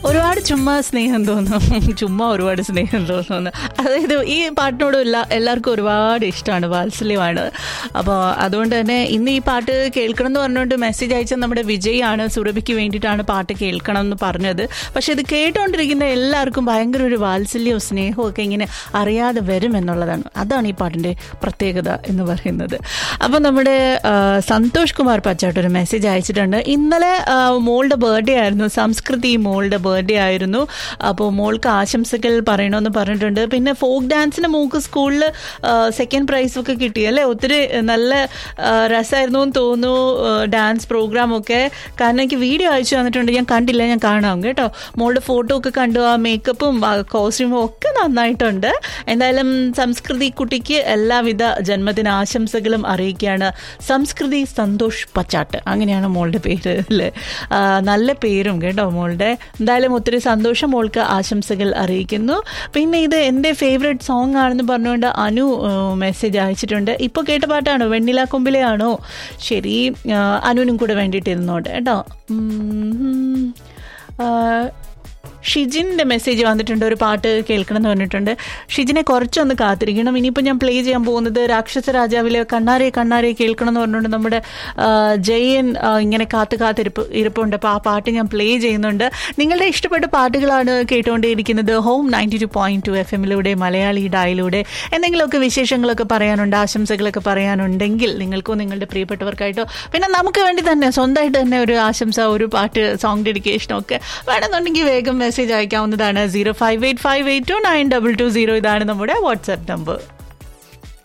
ഒരുപാട് ചുമ്മാ സ്നേഹം തോന്നും ചുമ്മാ ഒരുപാട് സ്നേഹം തോന്നുന്നു അതായത് ഈ പാട്ടിനോട് എല്ലാ എല്ലാവർക്കും ഒരുപാട് ഇഷ്ടമാണ് വാത്സല്യമാണ് അപ്പോൾ അതുകൊണ്ട് തന്നെ ഇന്ന് ഈ പാട്ട് കേൾക്കണം എന്ന് പറഞ്ഞുകൊണ്ട് മെസ്സേജ് അയച്ച നമ്മുടെ വിജയാണ് സുരഭിക്ക് വേണ്ടിയിട്ടാണ് പാട്ട് കേൾക്കണം എന്ന് പറഞ്ഞത് പക്ഷെ ഇത് കേട്ടുകൊണ്ടിരിക്കുന്ന എല്ലാവർക്കും ഭയങ്കര ഒരു വാത്സല്യവും സ്നേഹവും ഒക്കെ ഇങ്ങനെ അറിയാതെ വരും എന്നുള്ളതാണ് അതാണ് ഈ പാട്ടിൻ്റെ പ്രത്യേകത എന്ന് പറയുന്നത് അപ്പോൾ നമ്മുടെ ആ, സന്തോഷ് കുമാർ പച്ചാട്ട് ഒരു മെസ്സേജ് അയച്ചിട്ടുണ്ട് ഇന്നലെ ആ, മോളുടെ ബർത്ത്ഡേ ആയിരുന്നു സംസ്കൃതി മോളുടെ ബർത്ത്ഡേ ആയിരുന്നു അപ്പോൾ മോൾക്ക് ആശംസകൾ പറയണമെന്ന് പറഞ്ഞിട്ടുണ്ട് പിന്നെ ഫോക്ക് ഡാൻസിന് മോൾക്ക് സ്കൂളിൽ സെക്കൻഡ് പ്രൈസ് ഒക്കെ കിട്ടി അല്ലേ ഒത്തിരി നല്ല ആ, രസമായിരുന്നു എന്ന് തോന്നുന്നു ഡാൻസ് പ്രോഗ്രാം ഒക്കെ കാരണം എനിക്ക് വീഡിയോ അയച്ചു തന്നിട്ടുണ്ട് ഞാൻ കണ്ടില്ല ഞാൻ കാണാം കേട്ടോ മോളുടെ ഫോട്ടോ ഒക്കെ കണ്ടു ആ മേക്കപ്പും കോസ്റ്റ്യൂമും ഒക്കെ നന്നായിട്ടുണ്ട് എന്തായാലും സംസ്കൃതി കുട്ടിക്ക് എല്ലാവിധ ജന്മദിന ആശംസകളും അറിയിക്കുകയാണ് സംസ്കൃതി സന്തോഷ് പച്ചാട്ട് അങ്ങനെയാണ് മോളുടെ പേര് അല്ലേ ആ, നല്ല പേരും കേട്ടോ മോളുടെ എന്തായാലും ഒത്തിരി സന്തോഷം മോൾക്ക് ആശംസകൾ അറിയിക്കുന്നു പിന്നെ ഇത് എൻ്റെ ഫേവറേറ്റ് സോങ് ആണെന്ന് പറഞ്ഞുകൊണ്ട് അനു മെസ്സേജ് അയച്ചിട്ടുണ്ട് ഇപ്പോൾ കേട്ട പാട്ടാണോ വെണ്ണില കൊമ്പിലെ ആണോ ശരി ആ, അനുവിനും കൂടെ വേണ്ടിയിട്ട് ഇരുന്നോട്ടെ കേട്ടോ ഉം. ആ, ഷിജിൻ്റെ മെസ്സേജ് വന്നിട്ടുണ്ട് ഒരു പാട്ട് കേൾക്കണം എന്ന് പറഞ്ഞിട്ടുണ്ട് ഷിജിനെ കുറച്ചൊന്ന് കാത്തിരിക്കണം ഇനിയിപ്പോൾ ഞാൻ പ്ലേ ചെയ്യാൻ പോകുന്നത് രാക്ഷസ രാജാവിലെ കണ്ണാരെ കണ്ണാരെ കേൾക്കണം എന്ന് പറഞ്ഞുകൊണ്ട് നമ്മുടെ ആ, ജയൻ ആ, ഇങ്ങനെ കാത്ത് കാത്തിരിപ്പ് ഇരിപ്പുണ്ട് അപ്പോൾ ആ പാട്ട് ഞാൻ പ്ലേ ചെയ്യുന്നുണ്ട് നിങ്ങളുടെ ഇഷ്ടപ്പെട്ട പാട്ടുകളാണ് കേട്ടുകൊണ്ടേയിരിക്കുന്നത് home ninety two point two F എമ്മിലൂടെ മലയാളി ഡായിലൂടെ എന്തെങ്കിലുമൊക്കെ വിശേഷങ്ങളൊക്കെ പറയാനുണ്ട് ആശംസകളൊക്കെ പറയാനുണ്ടെങ്കിൽ നിങ്ങൾക്കോ നിങ്ങളുടെ പ്രിയപ്പെട്ടവർക്കായിട്ടോ പിന്നെ നമുക്ക് വേണ്ടി തന്നെ സ്വന്തമായിട്ട് തന്നെ ഒരു ആശംസ ഒരു പാട്ട് സോങ് ഡെഡിക്കേഷനോ ഒക്കെ വേണമെന്നുണ്ടെങ്കിൽ വേഗം മെസ്സേജ് അയക്കാവുന്നതാണ് zero five eight five eight two nine double two zero ഇതാണ് നമ്മുടെ വാട്സാപ്പ് നമ്പർ